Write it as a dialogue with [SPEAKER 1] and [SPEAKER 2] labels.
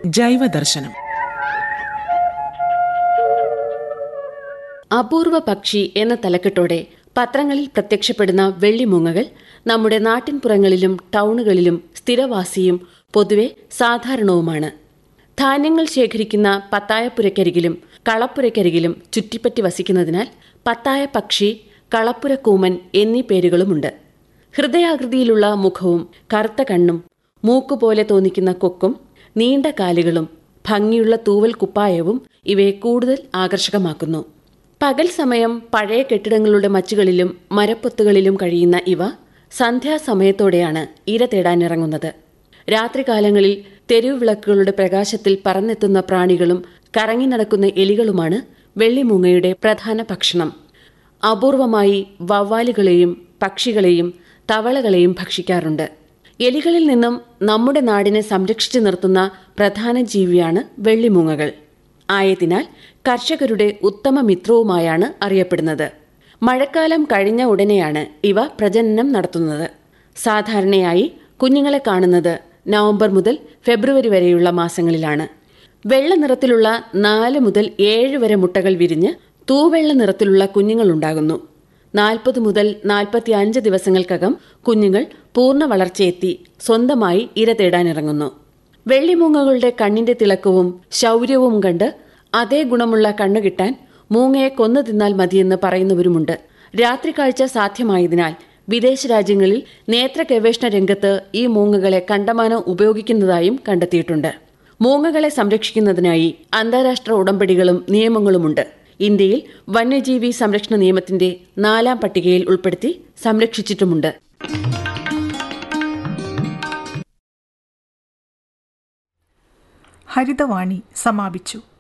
[SPEAKER 1] ജൈവദർശനം
[SPEAKER 2] അപൂർവ പക്ഷി എന്ന തലക്കെട്ടോടെ പത്രങ്ങളിൽ പ്രത്യക്ഷപ്പെടുന്ന വെള്ളിമൂങ്ങകൾ നമ്മുടെ നാട്ടിൻപുറങ്ങളിലും ടൗണുകളിലും സ്ഥിരവാസിയും പൊതുവെ സാധാരണവുമാണ് ധാന്യങ്ങൾ ശേഖരിക്കുന്ന പത്തായപ്പുരക്കരികിലും കളപ്പുരക്കരികിലും ചുറ്റിപ്പറ്റി വസിക്കുന്നതിനാൽ പത്തായ പക്ഷി കളപ്പുരക്കൂമൻ എന്നീ പേരുകളുമുണ്ട് ഹൃദയാകൃതിയിലുള്ള മുഖവും കറുത്ത കണ്ണും മൂക്കുപോലെ തോന്നിക്കുന്ന കൊക്കും നീണ്ട കാലുകളും ഭംഗിയുള്ള തൂവൽ കുപ്പായവും ഇവയെ കൂടുതൽ ആകർഷകമാക്കുന്നു പകൽ സമയം പഴയ കെട്ടിടങ്ങളുടെ മച്ചുകളിലും മരപ്പൊത്തുകളിലും കഴിയുന്ന ഇവ സന്ധ്യാസമയത്തോടെയാണ് ഇര തേടാനിറങ്ങുന്നത് രാത്രികാലങ്ങളിൽ തെരുവ് വിളക്കുകളുടെ പ്രകാശത്തിൽ പറന്നെത്തുന്ന പ്രാണികളും കറങ്ങി നടക്കുന്ന എലികളുമാണ് വെള്ളിമൂങ്ങയുടെ പ്രധാന ഭക്ഷണം അപൂർവമായി വവ്വാലുകളെയും പക്ഷികളെയും തവളകളെയും ഭക്ഷിക്കാറുണ്ട് എലികളിൽ നിന്നും നമ്മുടെ നാടിനെ സംരക്ഷിച്ചു നിർത്തുന്ന പ്രധാന ജീവിയാണ് വെള്ളിമൂങ്ങകൾ ആയതിനാൽ കർഷകരുടെ ഉത്തമ മിത്രവുമായാണ് അറിയപ്പെടുന്നത് മഴക്കാലം കഴിഞ്ഞ ഉടനെയാണ് ഇവ പ്രജനനം നടത്തുന്നത് സാധാരണയായി കുഞ്ഞുങ്ങളെ കാണുന്നത് നവംബർ മുതൽ ഫെബ്രുവരി വരെയുള്ള മാസങ്ങളിലാണ് വെള്ള നിറത്തിലുള്ള നാല് മുതൽ ഏഴ് വരെ മുട്ടകൾ വിരിഞ്ഞ് തൂവെള്ള നിറത്തിലുള്ള കുഞ്ഞുങ്ങളുണ്ടാകുന്നു നാൽപ്പത് മുതൽ നാൽപ്പത്തി അഞ്ച് ദിവസങ്ങൾക്കകം കുഞ്ഞുങ്ങൾ പൂർണ്ണ വളർച്ചയെത്തി സ്വന്തമായി ഇര തേടാനിറങ്ങുന്നു വെള്ളിമൂങ്ങകളുടെ കണ്ണിന്റെ തിളക്കവും ശൗര്യവും കണ്ട് അതേ ഗുണമുള്ള കണ്ണു കിട്ടാൻ മൂങ്ങയെ കൊന്നു തിന്നാൽ മതിയെന്ന് പറയുന്നവരുമുണ്ട് രാത്രികാഴ്ച സാധ്യമായതിനാൽ വിദേശ രാജ്യങ്ങളിൽ നേത്ര ഗവേഷണ രംഗത്ത് ഈ മൂങ്ങകളെ കണ്ടമാനം ഉപയോഗിക്കുന്നതായും കണ്ടെത്തിയിട്ടുണ്ട് മൂങ്ങകളെ സംരക്ഷിക്കുന്നതിനായി അന്താരാഷ്ട്ര ഉടമ്പടികളും നിയമങ്ങളുമുണ്ട് ഇന്ത്യയിൽ വന്യജീവി സംരക്ഷണ നിയമത്തിന്റെ നാലാം പട്ടികയിൽ ഉൾപ്പെടുത്തി സംരക്ഷിച്ചിട്ടുമുണ്ട്
[SPEAKER 3] ഹരിതവാണി സമാപിച്ചു